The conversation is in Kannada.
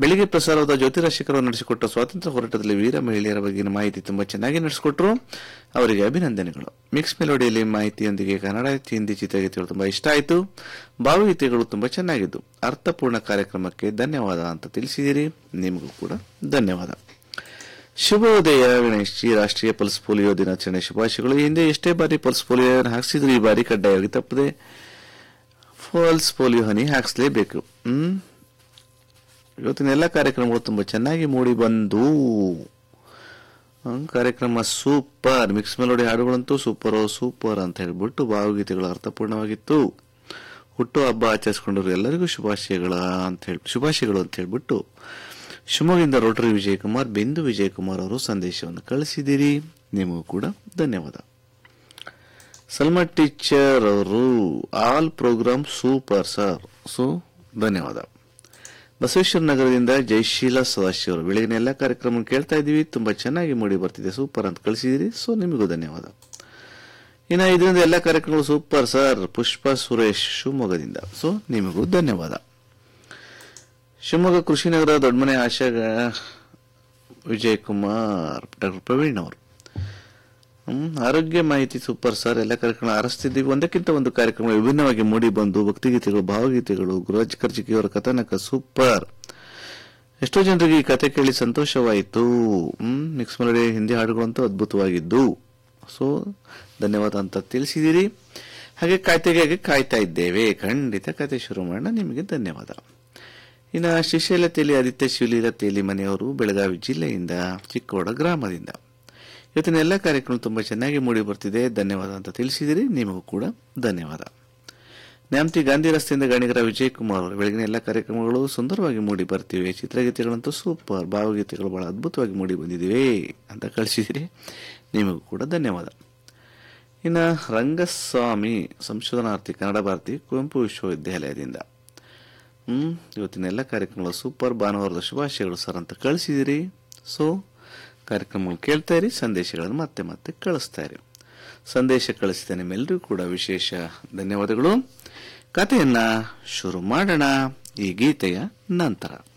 ಬೆಳಿಗ್ಗೆ ಪ್ರಸಾರವಾದ ಜ್ಯೋತಿರಾಶಿಕರು ನಡೆಸಿಕೊಟ್ಟ ಸ್ವಾತಂತ್ರ್ಯ ಹೋರಾಟದಲ್ಲಿ ವೀರ ಮಹಿಳೆಯರ ಬಗೆಗಿನ ಮಾಹಿತಿ ತುಂಬಾ ಚೆನ್ನಾಗಿ ನಡೆಸಿಕೊಟ್ರು ಅವರಿಗೆ ಅಭಿನಂದನೆಗಳು ಮಿಕ್ಸ್ ಮೆಲೋಡಿಯಲ್ಲಿ ಮಾಹಿತಿಯೊಂದಿಗೆ ಕನ್ನಡ ಹಿಂದಿ ಚಿತ್ರಗೀತೆಗಳು ತುಂಬಾ ಇಷ್ಟ ಆಯಿತು ಭಾವಗೀತೆಗಳು ತುಂಬಾ ಚೆನ್ನಾಗಿದ್ದು ಅರ್ಥಪೂರ್ಣ ಕಾರ್ಯಕ್ರಮಕ್ಕೆ ಧನ್ಯವಾದ ಅಂತ ತಿಳಿಸಿದಿರಿ ನಿಮಗೂ ಕೂಡ ಧನ್ಯವಾದ ಶುಭೋದಯ ಗಣೇಶ್ ಜಿ ರಾಷ್ಟ್ರೀಯ ಪಲ್ಸ್ ಪೋಲಿಯೋ ದಿನಾಚರಣೆ ಶುಭಾಶಯಗಳು ಈ ಹಿಂದೆ ಎಷ್ಟೇ ಬಾರಿ ಪಲ್ಸ್ ಪೋಲಿಯೋ ಹಾಕ್ಸಿದ್ರು ಈ ಬಾರಿ ಕಡ್ಡಾಯವಾಗಿ ತಪ್ಪದೆ ಪಲ್ಸ್ ಪೋಲಿಯೋ ಹನಿ ಹಾಕ್ಸ್ಲೇಬೇಕು ಹ್ಮ್ ಇವತ್ತಿನ ಎಲ್ಲ ಕಾರ್ಯಕ್ರಮಗಳು ತುಂಬಾ ಚೆನ್ನಾಗಿ ಮೂಡಿ ಬಂದು ಹ್ಮ್, ಕಾರ್ಯಕ್ರಮ ಸೂಪರ್ ಮಿಕ್ಸ್ ಮೆಲೋಡಿ ಹಾಡುಗಳಂತೂ ಸೂಪರ್ ಸೂಪರ್ ಅಂತ ಹೇಳ್ಬಿಟ್ಟು ಭಾವಗೀತೆಗಳು ಅರ್ಥಪೂರ್ಣವಾಗಿತ್ತು ಹುಟ್ಟು ಹಬ್ಬ ಆಚರಿಸ್ಕೊಂಡವರು ಎಲ್ಲರಿಗೂ ಶುಭಾಶಯಗಳ ಅಂತ ಹೇಳಿ ಶುಭಾಶಯಗಳು ಅಂತ ಹೇಳ್ಬಿಟ್ಟು ಶಿವಮೊಗ್ಗದಿಂದ ರೋಟರಿ ವಿಜಯಕುಮಾರ್ ಬಿಂದು ವಿಜಯಕುಮಾರ್ ಅವರು ಸಂದೇಶವನ್ನು ಕಳಿಸಿದಿರಿ ನಿಮಗೂ ಕೂಡ ಧನ್ಯವಾದ ಸಲ್ಮಾ ಟೀಚರ್ ಅವರು all program super sir so ಧನ್ಯವಾದ ಬಸವೇಶ್ವರ ನಗರದಿಂದ ಜಯಶೀಲ ಸದಾಶಿವ ಅವರು ಬೆಳಗಿನ ಎಲ್ಲ ಕಾರ್ಯಕ್ರಮ ಕೇಳ್ತಾ ಇದ್ದೀವಿ ತುಂಬಾ ಚೆನ್ನಾಗಿ ಮೂಡಿ ಬರ್ತಿದೆ ಸೂಪರ್ ಅಂತ ಕಳಿಸಿದಿರಿ ಸೊ ನಿಮಗೂ ಧನ್ಯವಾದ ಇನ್ನು ಇದರಿಂದ ಎಲ್ಲ ಕಾರ್ಯಕ್ರಮಗಳು ಸೂಪರ್ ಸರ್ ಪುಷ್ಪ ಸುರೇಶ್ ಶಿವಮೊಗ್ಗದಿಂದ ಸೊ ನಿಮಗೂ ಧನ್ಯವಾದ ಶಿವಮೊಗ್ಗ ಕೃಷಿನಗರ ದೊಡ್ಡಮನೆ ಆಶಾ ವಿಜಯ್ ಕುಮಾರ್ ಡಾಕ್ಟರ್ ಪ್ರವೀಣ್ ಅವರು ಹ್ಮ್, ಆರೋಗ್ಯ ಮಾಹಿತಿ ಸೂಪರ್ ಸರ್ ಎಲ್ಲ ಕಾರ್ಯಕ್ರಮ ಆರಿಸ್ತಿದ್ದೀವಿ ಒಂದಕ್ಕಿಂತ ಒಂದು ಕಾರ್ಯಕ್ರಮ ವಿಭಿನ್ನವಾಗಿ ಮೂಡಿ ಬಂದು ಭಕ್ತಿಗೀತೆಗಳು ಭಾವಗೀತೆಗಳು ಗೃಹ ಕರ್ಜಿಕೆಯವರ ಕಥನಕ ಸೂಪರ್ ಎಷ್ಟೋ ಜನರಿಗೆ ಈ ಕತೆ ಕೇಳಿ ಸಂತೋಷವಾಯಿತು ಹ್ಮ್ ಮಿಕ್ಸ್ ಮಾಡಿ ಹಿಂದಿ ಹಾಡುಗಳಂತೂ ಅದ್ಭುತವಾಗಿದ್ದು ಸೊ ಧನ್ಯವಾದ ಅಂತ ತಿಳಿಸಿದಿರಿ ಹಾಗೆ ಕಾಯ್ತೆಗೆ ಕಾಯ್ತಾ ಇದ್ದೇವೆ ಖಂಡಿತ ಕತೆ ಶುರು ಮಾಡೋಣ ನಿಮಗೆ ಧನ್ಯವಾದ ಇನ್ನು ಶ್ರೀಶೈಲ ತೇಲಿ ಆದಿತ್ಯ ಶಿವಲೀಲ ತೇಲಿ ಮನೆಯವರು ಬೆಳಗಾವಿ ಜಿಲ್ಲೆಯಿಂದ ಚಿಕ್ಕೋಡ ಗ್ರಾಮದಿಂದ ಇವತ್ತಿನ ಎಲ್ಲ ಕಾರ್ಯಕ್ರಮ ತುಂಬಾ ಚೆನ್ನಾಗಿ ಮೂಡಿ ಬರ್ತಿದೆ ಧನ್ಯವಾದ ಅಂತ ತಿಳಿಸಿದಿರಿ ನಿಮಗೂ ಕೂಡ ಧನ್ಯವಾದ ನ್ಯಾಮತಿ ಗಾಂಧಿ ರಸ್ತೆಯಿಂದ ಗಾಣಿಗರ ವಿಜಯ್ ಕುಮಾರ್ ಅವರು ಬೆಳಗಿನ ಎಲ್ಲ ಕಾರ್ಯಕ್ರಮಗಳು ಸುಂದರವಾಗಿ ಮೂಡಿ ಬರ್ತಿವೆ ಚಿತ್ರಗೀತೆಗಳಂತೂ ಸೂಪರ್ ಭಾವಗೀತೆಗಳು ಬಹಳ ಅದ್ಭುತವಾಗಿ ಮೂಡಿ ಬಂದಿವೆ ಅಂತ ಕಳಿಸಿದಿರಿ ನಿಮಗೂ ಕೂಡ ಧನ್ಯವಾದ ಇನ್ನು ರಂಗಸ್ವಾಮಿ ಸಂಶೋಧನಾರ್ಥಿ ಕನ್ನಡ ಭಾರತಿ ಕುವೆಂಪು ವಿಶ್ವವಿದ್ಯಾಲಯದಿಂದ ಹ್ಮ್ ಇವತ್ತಿನ ಎಲ್ಲ ಕಾರ್ಯಕ್ರಮಗಳು ಸೂಪರ್ ಭಾನುವಾರದ ಶುಭಾಶಯಗಳು ಸರ್ ಅಂತ ಕಳಿಸಿದಿರಿ ಸೊ ಕಾರ್ಯಕ್ರಮಗಳು ಕೇಳ್ತಾ ಇರಿ ಸಂದೇಶಗಳನ್ನು ಮತ್ತೆ ಮತ್ತೆ ಕಳಿಸ್ತಾ ಇರಿ ಸಂದೇಶ ಕಳಿಸಿದ ನಿಮ್ಮೆಲ್ಲರಿಗೂ ಕೂಡ ವಿಶೇಷ ಧನ್ಯವಾದಗಳು ಕಥೆಯನ್ನ ಶುರು ಮಾಡೋಣ ಈ ಗೀತೆಯ ನಂತರ